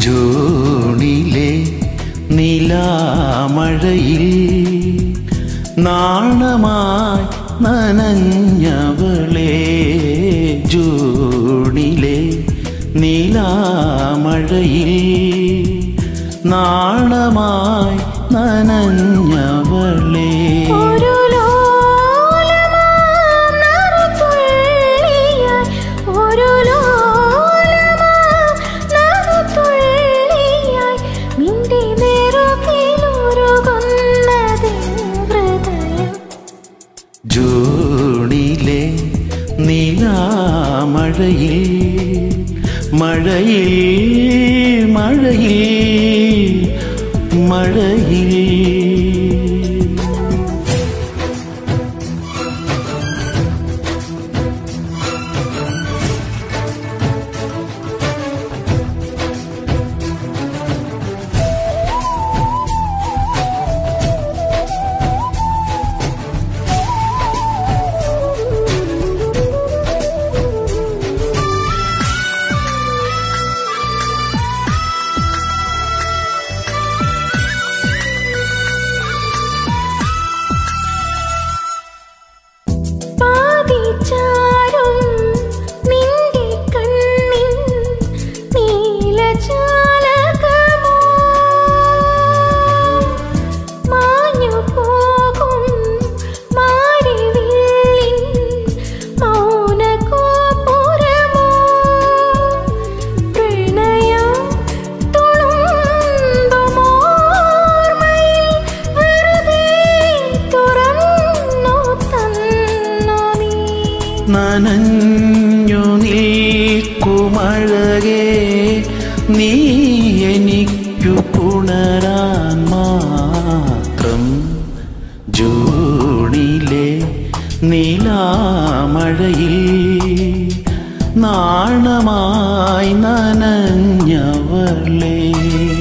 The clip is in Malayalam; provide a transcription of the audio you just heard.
ജൂണിലെ നിലാമഴയിൽ നാണമായി നനഞ്ഞവളെ ജൂണിലെ നിലാമഴയിൽ നാണമായി നനഞ്ഞവളെ ഒരു ലോലമാം നറുതുള്ളിയായി, ഒരു ലോലമാം നറുതുള്ളിയായി, നിന്റെ നെറുകിലുരുകുന്നതേ ഹൃദയം. ജൂണിലെ നിലാമഴയിൽ മഴയിൽ മഴയിൽ മഴയിൽ പാതിച്ചാരും നിന്റെ കണ്ണിൻ നീലജാലകമോ മാഞ്ഞു പോകും മാരിവില്ലിൻ മൗനഗോപുരമോ പ്രണയം തുളുമ്പുമോർമ്മയിൽ വെറുതെ തുറന്നു തന്നു നീ നനഞ്ഞു നിൽക്കുമഴകേ നീ എനിക്കു പുണരാൻ മാത്രം ജൂണിലെ നിലാമഴയിൽ നാണമായി നനഞ്ഞവളേ